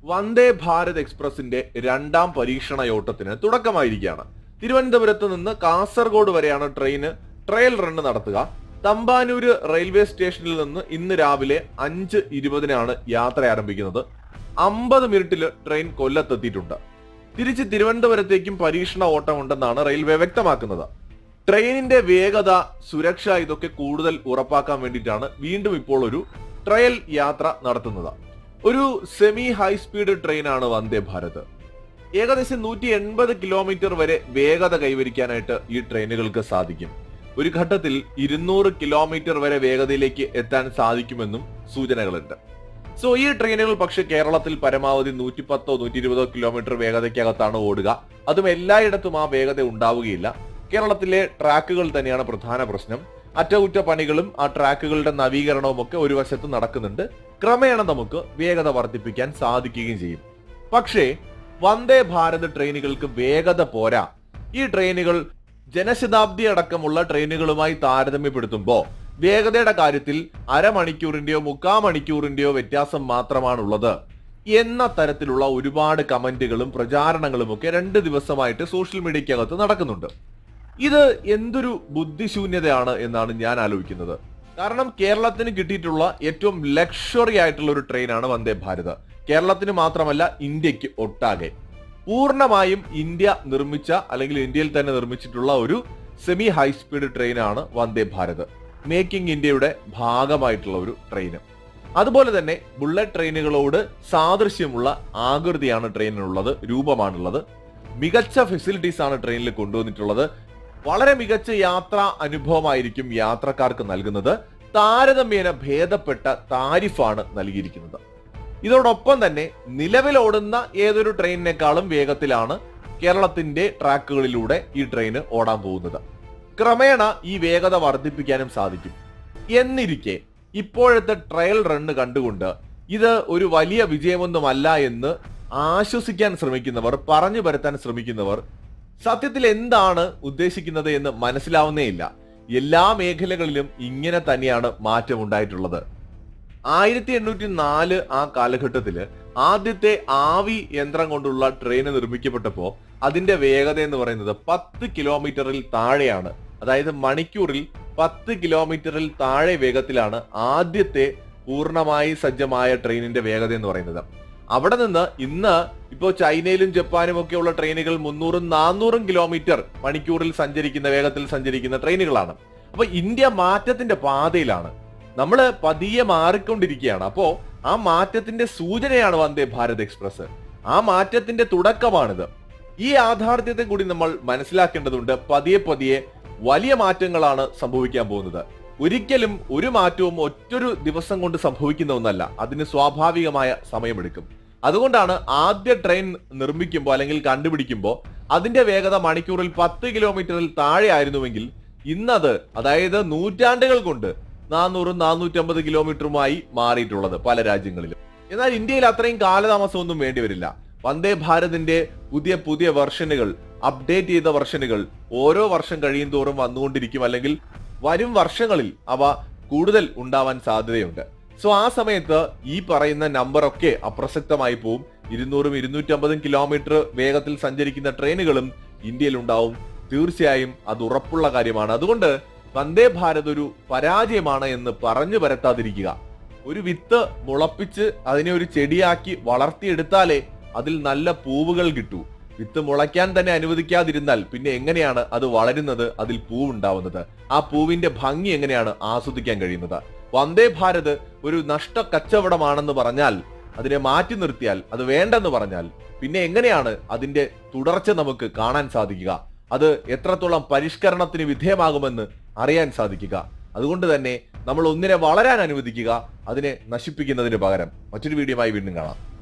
വന്ദേ ഭാരത് എക്സ്പ്രസിന്റെ രണ്ടാം പരീക്ഷണ യോട്ടത്തിന് തുടക്കമായിരിക്കുകയാണ് തിരുവനന്തപുരത്ത് നിന്ന് കാസർഗോഡ് വരെയാണ് ട്രെയിന് ട്രയൽ റൺ നടത്തുക തമ്പാനൂര് റെയിൽവേ സ്റ്റേഷനിൽ നിന്ന് ഇന്ന് രാവിലെ അഞ്ച് ഇരുപതിനാണ് യാത്ര ആരംഭിക്കുന്നത് അമ്പത് മിനിറ്റിൽ ട്രെയിൻ കൊല്ലത്തെത്തിയിട്ടുണ്ട് തിരിച്ച് തിരുവനന്തപുരത്തേക്കും പരീക്ഷണ ഓട്ടം ഉണ്ടെന്നാണ് റെയിൽവേ വ്യക്തമാക്കുന്നത് ട്രെയിനിന്റെ വേഗത സുരക്ഷ ഇതൊക്കെ കൂടുതൽ ഉറപ്പാക്കാൻ വേണ്ടിയിട്ടാണ് വീണ്ടും ഇപ്പോൾ ഒരു ട്രയൽ യാത്ര നടത്തുന്നത് ഒരു സെമി ഹൈ സ്പീഡ് ട്രെയിനാണ് വന്ദേ ഭാരത് ഏകദേശം നൂറ്റി എൺപത് കിലോമീറ്റർ വരെ വേഗത കൈവരിക്കാനായിട്ട് ഈ ട്രെയിനുകൾക്ക് സാധിക്കും ഒരു ഘട്ടത്തിൽ ഇരുന്നൂറ് കിലോമീറ്റർ വരെ വേഗതയിലേക്ക് എത്താൻ സാധിക്കുമെന്നും സൂചനകളുണ്ട് സോ ഈ ട്രെയിനുകൾ പക്ഷെ കേരളത്തിൽ പരമാവധി നൂറ്റി പത്തോ നൂറ്റി ഇരുപതോ കിലോമീറ്റർ വേഗതയ്ക്കകത്താണ് ഓടുക അതും എല്ലായിടത്തും ആ വേഗത ഉണ്ടാവുകയില്ല കേരളത്തിലെ ട്രാക്കുകൾ തന്നെയാണ് പ്രധാന പ്രശ്നം അറ്റകുറ്റപ്പണികളും ആ ട്രാക്കുകളുടെ നവീകരണവും ഒക്കെ ഒരു വശത്ത് നടക്കുന്നുണ്ട് ക്രമേണ നമുക്ക് വേഗത വർദ്ധിപ്പിക്കാൻ സാധിക്കുകയും ചെയ്യും പക്ഷേ വന്ദേ ഭാരത് ട്രെയിനുകൾക്ക് വേഗത പോരാ ഈ ട്രെയിനുകൾ ജനശതാബ്ദി അടക്കമുള്ള ട്രെയിനുകളുമായി താരതമ്യപ്പെടുത്തുമ്പോൾ വേഗതയുടെ കാര്യത്തിൽ അരമണിക്കൂറിന്റെയോ മുക്കാ മണിക്കൂറിന്റെയോ വ്യത്യാസം മാത്രമാണുള്ളത് എന്ന തരത്തിലുള്ള ഒരുപാട് കമന്റുകളും പ്രചാരണങ്ങളും ഒക്കെ രണ്ട് ദിവസമായിട്ട് സോഷ്യൽ മീഡിയക്കകത്ത് നടക്കുന്നുണ്ട് ഇത് എന്തൊരു ബുദ്ധിശൂന്യതയാണ് എന്നാണ് ഞാൻ ആലോചിക്കുന്നത് കാരണം കേരളത്തിന് കിട്ടിയിട്ടുള്ള ഏറ്റവും ലക്ഷറി ആയിട്ടുള്ള ഒരു ട്രെയിനാണ് വന്ദേ ഭാരത് കേരളത്തിന് മാത്രമല്ല ഇന്ത്യക്ക് ഒട്ടാകെ പൂർണ്ണമായും ഇന്ത്യ നിർമ്മിച്ച അല്ലെങ്കിൽ ഇന്ത്യയിൽ തന്നെ നിർമ്മിച്ചിട്ടുള്ള ഒരു സെമി ഹൈ സ്പീഡ് ട്രെയിനാണ് വന്ദേ ഭാരത് മേക്കിംഗ് ഇന്ത്യയുടെ ഭാഗമായിട്ടുള്ള ഒരു ട്രെയിൻ അതുപോലെ തന്നെ ബുള്ളറ്റ് ട്രെയിനുകളോട് സാദൃശ്യമുള്ള ആകൃതിയാണ് ട്രെയിനിനുള്ളത് രൂപമാണുള്ളത് മികച്ച ഫെസിലിറ്റീസ് ആണ് ട്രെയിനിൽ കൊണ്ടുവന്നിട്ടുള്ളത് വളരെ മികച്ച യാത്രാ അനുഭവമായിരിക്കും യാത്രക്കാർക്ക് നൽകുന്നത് താരതമ്യേന ഭേദപ്പെട്ട താരിഫാണ് നൽകിയിരിക്കുന്നത് ഇതോടൊപ്പം തന്നെ നിലവിലോടുന്ന ഏതൊരു ട്രെയിനിനേക്കാളും വേഗത്തിലാണ് കേരളത്തിന്റെ ട്രാക്കുകളിലൂടെ ഈ ട്രെയിൻ ഓടാൻ പോകുന്നത് ക്രമേണ ഈ വേഗത വർദ്ധിപ്പിക്കാനും സാധിക്കും എന്നിരിക്കെ ഇപ്പോഴത്തെ ട്രയൽ റണ്ണ് കണ്ടുകൊണ്ട് ഇത് ഒരു വലിയ വിജയമൊന്നുമല്ല എന്ന് ആശ്വസിക്കാൻ ശ്രമിക്കുന്നവർ പറഞ്ഞു പരത്താൻ ശ്രമിക്കുന്നവർ സത്യത്തിൽ എന്താണ് ഉദ്ദേശിക്കുന്നത് എന്ന് മനസ്സിലാവുന്നേയില്ല എല്ലാ മേഖലകളിലും ഇങ്ങനെ തന്നെയാണ് മാറ്റം ഉണ്ടായിട്ടുള്ളത് ആയിരത്തി എണ്ണൂറ്റി നാല് ആ കാലഘട്ടത്തില് ആദ്യത്തെ ആവി യന്ത്രം കൊണ്ടുള്ള ട്രെയിൻ നിർമ്മിക്കപ്പെട്ടപ്പോ അതിന്റെ വേഗത എന്ന് പറയുന്നത് പത്ത് കിലോമീറ്ററിൽ താഴെയാണ് അതായത് മണിക്കൂറിൽ പത്ത് കിലോമീറ്ററിൽ താഴെ വേഗത്തിലാണ് ആദ്യത്തെ പൂർണ്ണമായി സജ്ജമായ ട്രെയിനിന്റെ വേഗത എന്ന് പറയുന്നത് അവിടെ നിന്ന് ഇന്ന് ഇപ്പോൾ ചൈനയിലും ജപ്പാനും ഒക്കെ ഉള്ള ട്രെയിനുകൾ മുന്നൂറും നാനൂറും കിലോമീറ്റർ മണിക്കൂറിൽ സഞ്ചരിക്കുന്ന വേഗത്തിൽ സഞ്ചരിക്കുന്ന ട്രെയിനുകളാണ് അപ്പൊ ഇന്ത്യ മാറ്റത്തിന്റെ പാതയിലാണ് നമ്മൾ പതിയെ മാറിക്കൊണ്ടിരിക്കുകയാണ് അപ്പോ ആ മാറ്റത്തിന്റെ സൂചനയാണ് വന്ദേ ഭാരത് എക്സ്പ്രസ് ആ മാറ്റത്തിന്റെ തുടക്കമാണിത് ഈ യാഥാർത്ഥ്യത്തെ കൂടി നമ്മൾ മനസ്സിലാക്കേണ്ടതുണ്ട് പതിയെ പതിയെ വലിയ മാറ്റങ്ങളാണ് സംഭവിക്കാൻ പോകുന്നത് ഒരിക്കലും ഒരു മാറ്റവും ഒറ്റൊരു ദിവസം കൊണ്ട് സംഭവിക്കുന്ന ഒന്നല്ല അതിന് സ്വാഭാവികമായ സമയമെടുക്കും അതുകൊണ്ടാണ് ആദ്യ ട്രെയിൻ നിർമ്മിക്കുമ്പോൾ അല്ലെങ്കിൽ കണ്ടുപിടിക്കുമ്പോൾ അതിന്റെ വേഗത മണിക്കൂറിൽ പത്ത് കിലോമീറ്ററിൽ താഴെ ആയിരുന്നുവെങ്കിൽ ഇന്നത് അതായത് നൂറ്റാണ്ടുകൾ കൊണ്ട് നാനൂറും നാനൂറ്റമ്പത് കിലോമീറ്ററുമായി മാറിയിട്ടുള്ളത് പല രാജ്യങ്ങളിലും എന്നാൽ ഇന്ത്യയിൽ അത്രയും കാലതാമസമൊന്നും വേണ്ടിവരില്ല വന്ദേ ഭാരതിന്റെ പുതിയ പുതിയ വെർഷനുകൾ അപ്ഡേറ്റ് ചെയ്ത വെർഷനുകൾ ഓരോ വർഷം കഴിയും തോറും വന്നുകൊണ്ടിരിക്കും അല്ലെങ്കിൽ വരും വർഷങ്ങളിൽ അവ കൂടുതൽ ഉണ്ടാവാൻ സാധ്യതയുണ്ട് സോ ആ സമയത്ത് ഈ പറയുന്ന നമ്പറൊക്കെ അപ്രസക്തമായി പോവും ഇരുന്നൂറും ഇരുന്നൂറ്റമ്പതും കിലോമീറ്റർ വേഗത്തിൽ സഞ്ചരിക്കുന്ന ട്രെയിനുകളും ഇന്ത്യയിൽ ഉണ്ടാവും തീർച്ചയായും അത് ഉറപ്പുള്ള കാര്യമാണ് അതുകൊണ്ട് വന്ദേ ഭാരത് ഒരു പരാജയമാണ് എന്ന് പറഞ്ഞു പരത്താതിരിക്കുക ഒരു വിത്ത് മുളപ്പിച്ച് അതിനെ ഒരു ചെടിയാക്കി വളർത്തിയെടുത്താലേ അതിൽ നല്ല പൂവുകൾ കിട്ടൂ വിത്ത് മുളയ്ക്കാൻ തന്നെ അനുവദിക്കാതിരുന്നാൽ പിന്നെ എങ്ങനെയാണ് അത് വളരുന്നത് അതിൽ പൂവുണ്ടാവുന്നത് ആ പൂവിന്റെ ഭംഗി എങ്ങനെയാണ് ആസ്വദിക്കാൻ കഴിയുന്നത് വന്ദേ ഭാരത് ഒരു നഷ്ട കച്ചവടമാണെന്ന് പറഞ്ഞാൽ അതിനെ മാറ്റി നിർത്തിയാൽ അത് വേണ്ടെന്ന് പറഞ്ഞാൽ പിന്നെ എങ്ങനെയാണ് അതിന്റെ തുടർച്ച നമുക്ക് കാണാൻ സാധിക്കുക അത് എത്രത്തോളം പരിഷ്കരണത്തിന് വിധേയമാകുമെന്ന് അറിയാൻ സാധിക്കുക അതുകൊണ്ട് തന്നെ നമ്മൾ ഒന്നിനെ വളരാൻ അനുവദിക്കുക അതിനെ നശിപ്പിക്കുന്നതിന് പകരം മറ്റൊരു വീഡിയോയുമായി വീണ്ടും കാണാം